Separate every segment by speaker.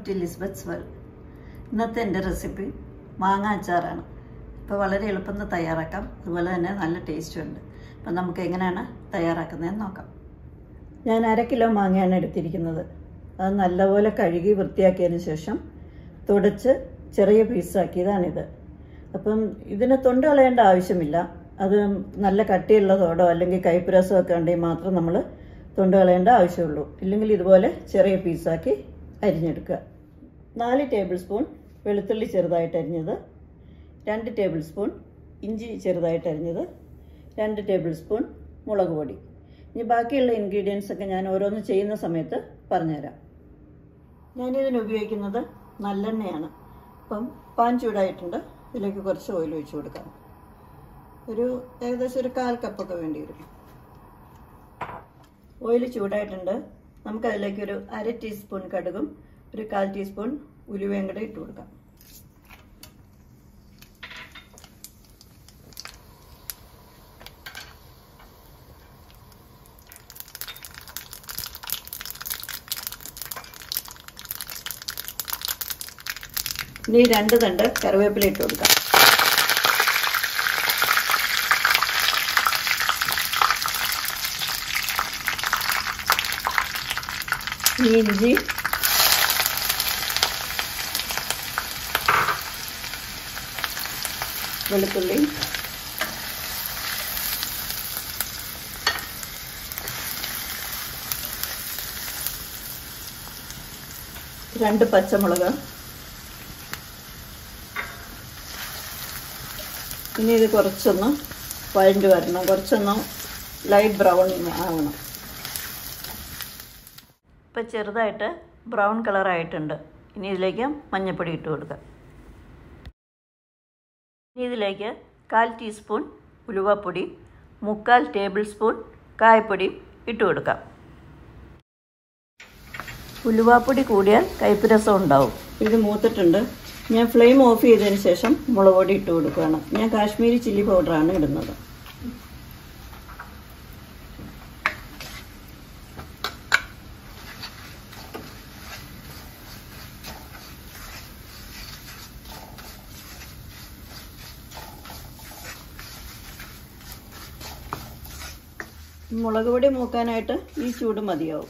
Speaker 1: to ലിസ്ബത്ത്സ് world ഇന്നത്തെ എൻ്റെ recipe മാങ്ങ അച്ചാറാണ് ഇപ്പോൾ വളരെ എളുപ്പം തയ്യാറാക്കാം അതുപോലെ തന്നെ നല്ല ടേസ്റ്റും ഉണ്ട് അപ്പം നമുക്ക് എങ്ങനെയാണ് തയ്യാറാക്കുന്നതെന്ന് നോക്കാം ഞാൻ അര കിലോ മാങ്ങയാണ് എടുത്തിരിക്കുന്നത് അത് നല്ലപോലെ കഴുകി വൃത്തിയാക്കിയതിന് ശേഷം തുടച്ച് ചെറിയ പീസാക്കിയതാണിത് അപ്പം ഇതിന് തൊണ്ട് കളയേണ്ട ആവശ്യമില്ല അത് നല്ല കട്ടിയുള്ള തോടോ അല്ലെങ്കിൽ കൈപ്പുരസമോ ഒക്കെ ഉണ്ടെങ്കിൽ മാത്രം നമ്മൾ തൊണ്ട് കളയേണ്ട ആവശ്യമുള്ളൂ ഇല്ലെങ്കിൽ ഇതുപോലെ ചെറിയ പീസാക്കി അരിഞ്ഞെടുക്കുക നാല് ടേബിൾ സ്പൂൺ വെളുത്തുള്ളി ചെറുതായിട്ട് അരിഞ്ഞത് രണ്ട് ടേബിൾ സ്പൂൺ ഇഞ്ചി ചെറുതായിട്ട് അരിഞ്ഞത് രണ്ട് ടേബിൾ സ്പൂൺ മുളക് പൊടി ഇനി ബാക്കിയുള്ള ഇൻഗ്രീഡിയൻസ് ഒക്കെ ഞാൻ ഓരോന്ന് ചെയ്യുന്ന സമയത്ത് പറഞ്ഞുതരാം ഞാനിതിന് ഉപയോഗിക്കുന്നത് നല്ലെണ്ണയാണ് അപ്പം പാൻ ചൂടായിട്ടുണ്ട് ഇതിലേക്ക് കുറച്ച് ഓയിൽ ഒഴിച്ചു കൊടുക്കാം ഒരു ഏകദേശം ഒരു കാൽ കപ്പൊക്കെ വേണ്ടി വരും ഓയിൽ ചൂടായിട്ടുണ്ട് നമുക്കതിലേക്ക് ഒരു അര ടീസ്പൂൺ കടുകും ഒരു കാൽ ടീസ്പൂൺ ഉലുവയും കൂടെ ഇട്ട് കൊടുക്കാം ഇനി രണ്ട് തണ്ട് കറിവേപ്പില ഇട്ട് കൊടുക്കാം ഇനി ഇഞ്ചി വെളുത്തുള്ളി രണ്ട് പച്ചമുളക് ഇനി ഇത് കുറച്ചൊന്ന് വഴണ്ട് വരണം കുറച്ചൊന്ന് ലൈറ്റ് ബ്രൗൺ ആവണം ഇപ്പം ചെറുതായിട്ട് ബ്രൗൺ കളറായിട്ടുണ്ട് ഇനി ഇതിലേക്ക് മഞ്ഞൾപ്പൊടി ഇട്ട് കൊടുക്കാം ഇനി ഇതിലേക്ക് കാൽ ടീസ്പൂൺ ഉലുവപ്പൊടി മുക്കാൽ ടേബിൾ സ്പൂൺ കായപ്പൊടി ഇട്ട് കൊടുക്കാം ഉലുവാപ്പൊടി കൂടിയാൽ കയ്പ്പ് ഉണ്ടാവും ഇത് മൂത്തിട്ടുണ്ട് ഞാൻ ഫ്ലെയിം ഓഫ് ചെയ്തതിന് ശേഷം മുളക് പൊടി ഇട്ട് കൊടുക്കുകയാണ് ഞാൻ കാശ്മീരി ചില്ലി പൗഡറാണ് ഇടുന്നത് മുളക് പൊടി മൂക്കാനായിട്ട് ഈ ചൂട് മതിയാവും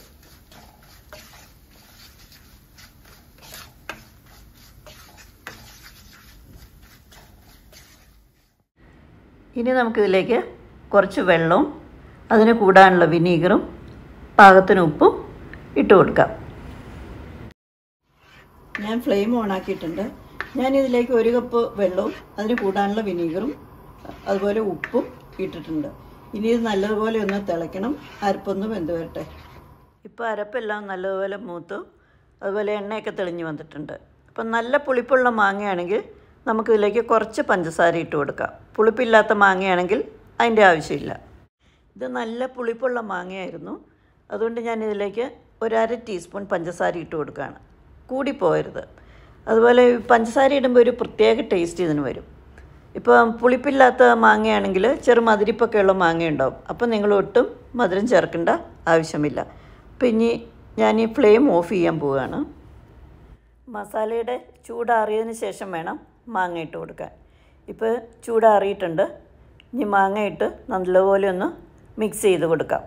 Speaker 1: ഇനി നമുക്കിതിലേക്ക് കുറച്ച് വെള്ളവും അതിന് കൂടാനുള്ള വിനീഗറും പാകത്തിന് ഉപ്പും ഇട്ട് കൊടുക്കാം ഞാൻ ഫ്ലെയിം ഓൺ ആക്കിയിട്ടുണ്ട് ഞാൻ ഇതിലേക്ക് ഒരു കപ്പ് വെള്ളവും അതിന് കൂടാനുള്ള വിനീഗറും അതുപോലെ ഉപ്പും ഇട്ടിട്ടുണ്ട് ഇനി ഇത് നല്ലതുപോലെ ഒന്ന് തിളയ്ക്കണം അരപ്പൊന്ന് വെന്ത് വരട്ടെ ഇപ്പോൾ അരപ്പെല്ലാം നല്ലതുപോലെ മൂത്തു അതുപോലെ എണ്ണയൊക്കെ തെളിഞ്ഞ് വന്നിട്ടുണ്ട് അപ്പം നല്ല പുളിപ്പുള്ള മാങ്ങയാണെങ്കിൽ നമുക്കിതിലേക്ക് കുറച്ച് പഞ്ചസാര ഇട്ട് കൊടുക്കാം പുളിപ്പില്ലാത്ത മാങ്ങയാണെങ്കിൽ അതിൻ്റെ ആവശ്യമില്ല ഇത് നല്ല പുളിപ്പുള്ള മാങ്ങയായിരുന്നു അതുകൊണ്ട് ഞാൻ ഇതിലേക്ക് ഒരു അര ടീസ്പൂൺ പഞ്ചസാര ഇട്ട് കൊടുക്കുകയാണ് കൂടിപ്പോയരുത് അതുപോലെ പഞ്ചസാര ഇടുമ്പോൾ ഒരു പ്രത്യേക ടേസ്റ്റ് ഇതിന് വരും ഇപ്പോൾ പുളിപ്പില്ലാത്ത മാങ്ങയാണെങ്കിൽ ചെറു മധുരിപ്പൊക്കെ ഉള്ള മാങ്ങ ഉണ്ടാവും അപ്പോൾ നിങ്ങൾ ഒട്ടും മധുരം ചേർക്കേണ്ട ആവശ്യമില്ല അപ്പം ഇനി ഞാൻ ഈ ഫ്ലെയിം ഓഫ് ചെയ്യാൻ പോവുകയാണ് മസാലയുടെ ചൂടാറിയതിന് ശേഷം വേണം മാങ്ങ ഇട്ട് കൊടുക്കാൻ ഇപ്പോൾ ചൂടാറിയിട്ടുണ്ട് ഇനി മാങ്ങ ഇട്ട് നല്ലപോലെ ഒന്ന് മിക്സ് ചെയ്ത് കൊടുക്കാം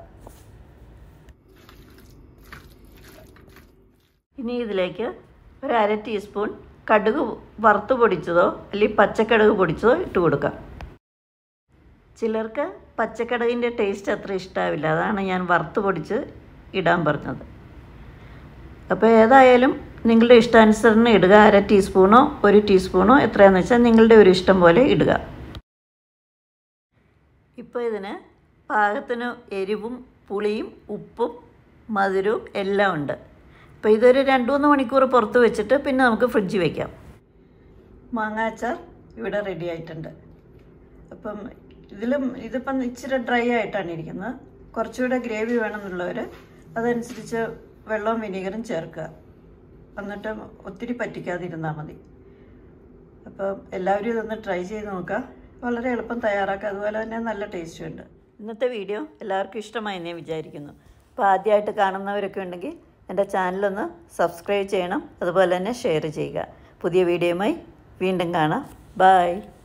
Speaker 1: ഇനി ഇതിലേക്ക് ഒരു അര ടീസ്പൂൺ കടുക് വറുത്ത് പൊടിച്ചതോ അല്ലെങ്കിൽ പച്ചക്കടുക് പൊടിച്ചതോ ഇട്ട് കൊടുക്കാം ചിലർക്ക് പച്ചക്കടുകിൻ്റെ ടേസ്റ്റ് അത്ര ഇഷ്ടാവില്ല അതാണ് ഞാൻ വറുത്ത് പൊടിച്ച് ഇടാൻ പറഞ്ഞത് അപ്പോൾ ഏതായാലും നിങ്ങളുടെ ഇഷ്ടാനുസരണം ഇടുക അര ടീസ്പൂണോ ഒരു ടീസ്പൂണോ എത്രയാണെന്ന് വെച്ചാൽ നിങ്ങളുടെ ഒരു ഇഷ്ടം പോലെ ഇടുക ഇപ്പോൾ ഇതിന് പാകത്തിന് എരിവും പുളിയും ഉപ്പും മധുരവും എല്ലാം ഉണ്ട് അപ്പോൾ ഇതൊരു രണ്ട് മൂന്ന് മണിക്കൂർ പുറത്ത് വെച്ചിട്ട് പിന്നെ നമുക്ക് ഫ്രിഡ്ജിൽ വയ്ക്കാം മാങ്ങാച്ചാർ ഇവിടെ റെഡി ആയിട്ടുണ്ട് അപ്പം ഇതിലും ഇതിപ്പം ഇച്ചിരി ഡ്രൈ ആയിട്ടാണ് ഇരിക്കുന്നത് കുറച്ചുകൂടെ ഗ്രേവി വേണമെന്നുള്ളവർ അതനുസരിച്ച് വെള്ളവും വിനീഗറും ചേർക്കുക എന്നിട്ട് ഒത്തിരി പറ്റിക്കാതിരുന്നാൽ മതി അപ്പം എല്ലാവരും ഇതൊന്ന് ട്രൈ ചെയ്ത് നോക്കുക വളരെ എളുപ്പം തയ്യാറാക്കുക അതുപോലെ തന്നെ നല്ല ടേസ്റ്റും ഉണ്ട് ഇന്നത്തെ വീഡിയോ എല്ലാവർക്കും ഇഷ്ടമായി ഞാൻ വിചാരിക്കുന്നു അപ്പോൾ ആദ്യമായിട്ട് കാണുന്നവരൊക്കെ ഉണ്ടെങ്കിൽ എൻ്റെ ചാനലൊന്ന് സബ്സ്ക്രൈബ് ചെയ്യണം അതുപോലെ തന്നെ ഷെയർ ചെയ്യുക പുതിയ വീഡിയോയുമായി വീണ്ടും കാണാം ബായ്